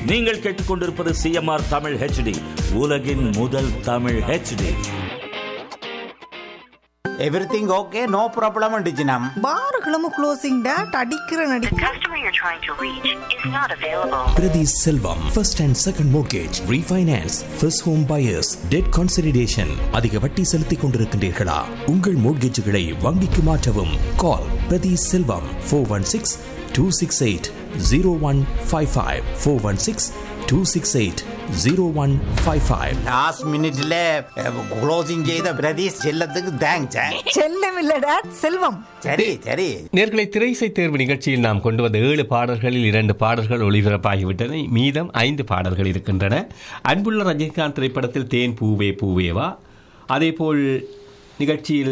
நீங்கள் கேட்டுக்கொண்டிருப்பது CMR Tamil HD உலகின் முதல் Tamil HD everything okay no problem டிஜினம் பார்களும் க்ளோசிங் டேட் அடிக்கிற நடி The customer you're trying to reach is not available. Priti Selvam, first and second mortgage, refinance, first home buyers, debt consolidation. அதிக வட்டி செலுத்திக் கொண்டிருக்கின்றீர்களா உங்கள் மோட்கேஜுகளை வங்கிக்கு மாற்றவும் call Prathi Selvam four one six two six eight zero one five five four one six two six eight zero one five five last மினிட்ல closing செய்த பிரதீஷ் செல்லத்துக்கு thanks செல்லம் இல்ல டேட் செல்வம் சரி சரி நேர்களை திரைசை தேர்வு நிகழ்ச்சியில் நாம் கொண்டு வந்த ஏழு பாடல்களில் இரண்டு பாடல்கள் ஒளிபரப்பாகிவிட்டன மீதம் ஐந்து பாடல்கள் இருக்கின்றன அன்புள்ள ரஜினிகாந்த் திரைப்படத்தில் தேன் பூவே பூவேவா அதேபோல் நிகழ்ச்சியில்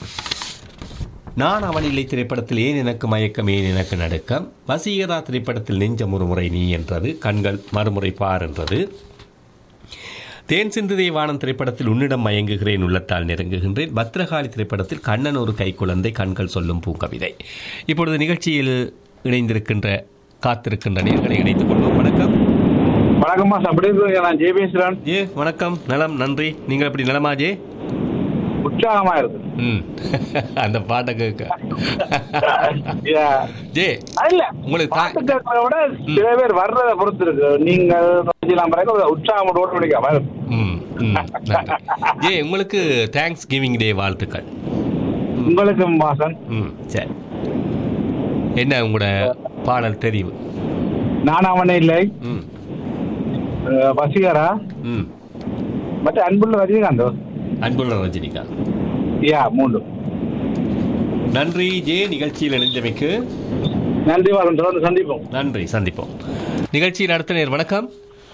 நான் அவனில்லை திரைப்படத்தில் ஏன் எனக்கு மயக்கம் ஏன் எனக்கு நடுக்கம் வசீகரா திரைப்படத்தில் நெஞ்சம் ஒரு முறை நீ என்றது கண்கள் மறுமுறை பார் என்றது தேன் சிந்துதை வானம் திரைப்படத்தில் உன்னிடம் மயங்குகிறேன் உள்ளத்தால் நெருங்குகின்றேன் பத்ரகாளி திரைப்படத்தில் கண்ணன் ஒரு கைக்குழந்தை கண்கள் சொல்லும் பூங்கவிதை இப்பொழுது நிகழ்ச்சியில் இணைந்திருக்கின்ற காத்திருக்கின்ற நேர்களை இணைத்துக் கொள்வோம் வணக்கம் வணக்கம்மா அப்படி இருக்கீங்க நான் ஜே பேசுறேன் ஜே வணக்கம் நலம் நன்றி நீங்கள் எப்படி நலமா ஜே உற்சாகமா இருக்கு ம் அந்த பாட்டை கேட்க Yeah. ஜே இல்ல உங்களுக்கு தா- பாட்டு கேட்கறத விட சில பேர் வர்றதை பொறுத்து இருக்கு நீங்கள் ரஜினிலாம் பிறகு ஒரு உற்சாகம் ஓட முடிக்காம ம் ம் நன்றி. ஜே உங்களுக்கு தேங்க்ஸ் கிவிங் டே வாழ்த்துக்கள் உங்களுக்கு வாசன் ம் சரி என்ன உங்களோட பாடல் தெரிவு நான் அவனே இல்லை ம் அஹ், வசீகரா ம் மற்ற அன்புள்ள ரஜினிகாந்த் அன்புள்ள ரஜினிகாந்த் யா மூன்று நன்றி ஜே நிகழ்ச்சியில் இணைந்தமைக்கு நன்றி வாசன் தொடர்ந்து சந்திப்போம் நன்றி சந்திப்போம் நிகழ்ச்சியில் அடுத்த நேர் வணக்கம்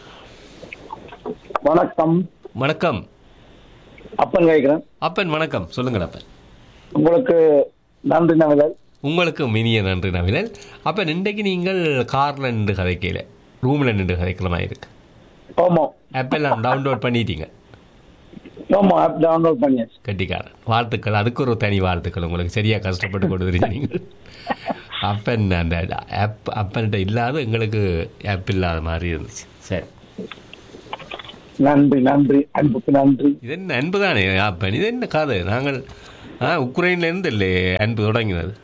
வணக்கம் வணக்கம் அப்பன் கேட்கிறேன் அப்பன் வணக்கம் சொல்லுங்கள் அப்பன் உங்களுக்கு நன்றி நவிதல் உங்களுக்கும் இனிய நன்றி நவிலல் அப்பன் இன்றைக்கு நீங்கள் காரில் நின்று கதைக்கல ரூமில் நின்று கதைக்கிற மாதிரி இருக்கு ஆமா ஆப்பெல்லாம் டவுன்லோட் பண்ணிட்டீங்க ஆமா ஆப் டவுன்லோட் பண்ணியாச்சு கட்டிக்காரன் வாழ்த்துக்கள் அதுக்கு ஒரு தனி வாழ்த்துக்கள் உங்களுக்கு சரியா கஷ்டப்பட்டு கொடுத்துருங்க நீங்கள் அப்பன் அந்த ஆப் அப்பன்கிட்ட இல்லாத எங்களுக்கு ஆப் இல்லாத மாதிரி இருந்துச்சு சரி நன்றி நன்றி அன்புக்கு நன்றி இது என்ன அன்பு தானே அப்பன் இது என்ன கதை நாங்கள் ஆ உக்ரைன்ல இருந்து இல்லை அன்பு தொடங்கினது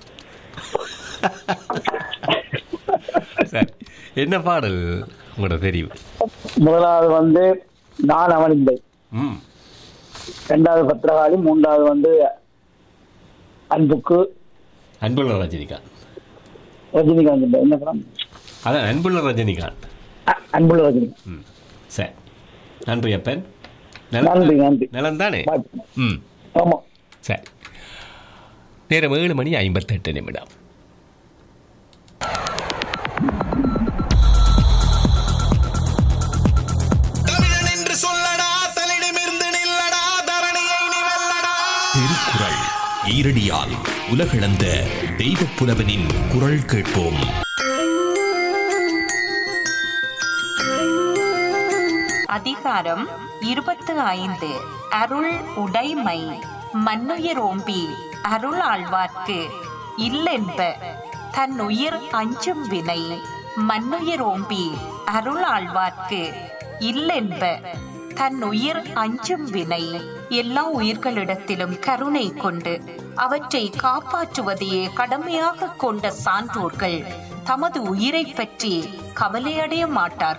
சரி என்ன பாடல் உங்களோட தெரிவு முதலாவது வந்து நான் அவன் இல்லை ம் ரெண்டாவது பத்திரகாளி மூன்றாவது வந்து அன்புக்கு அன்புள்ள ரஜினிகாந்த் ரஜினிகாந்த் இல்லை. என்ன படம் அதான் அன்புள்ள ரஜினிகாந்த் அ- அன்புள்ள ரஜினிகாந்த் ம் சரி நன்றி அப்பன் நன்றி நன்றி நலம் தானே பாய். ம் ஆமா சரி நேரம் ஏழு மணி ஐம்பத்தெட்டு நிமிடம் தமிழன் என்று சொல்லடா தலிடமிருந்து நில்லடா தரணியை நீ வெல்லடா திருக்குறள் ஈரடியால் உலகளந்த தெய்வப் புலவனின் குரல் கேட்போம் அதிகாரம் இருபத்து ஐந்து அருள் உடைமை மன்னுயிரோம்பி அருள் ஆழ்வார்க்கு இல்லென்ப தன் உயிர் அஞ்சும் வினை மன்னுயிரோம்பி அருள் ஆழ்வார்க்கு இல்லென்ப தன் உயிர் அஞ்சும் வினை எல்லா உயிர்களிடத்திலும் கருணை கொண்டு அவற்றை காப்பாற்றுவதையே கடமையாக கொண்ட சான்றோர்கள் தமது உயிரைப் பற்றி கவலையடைய மாட்டார்கள்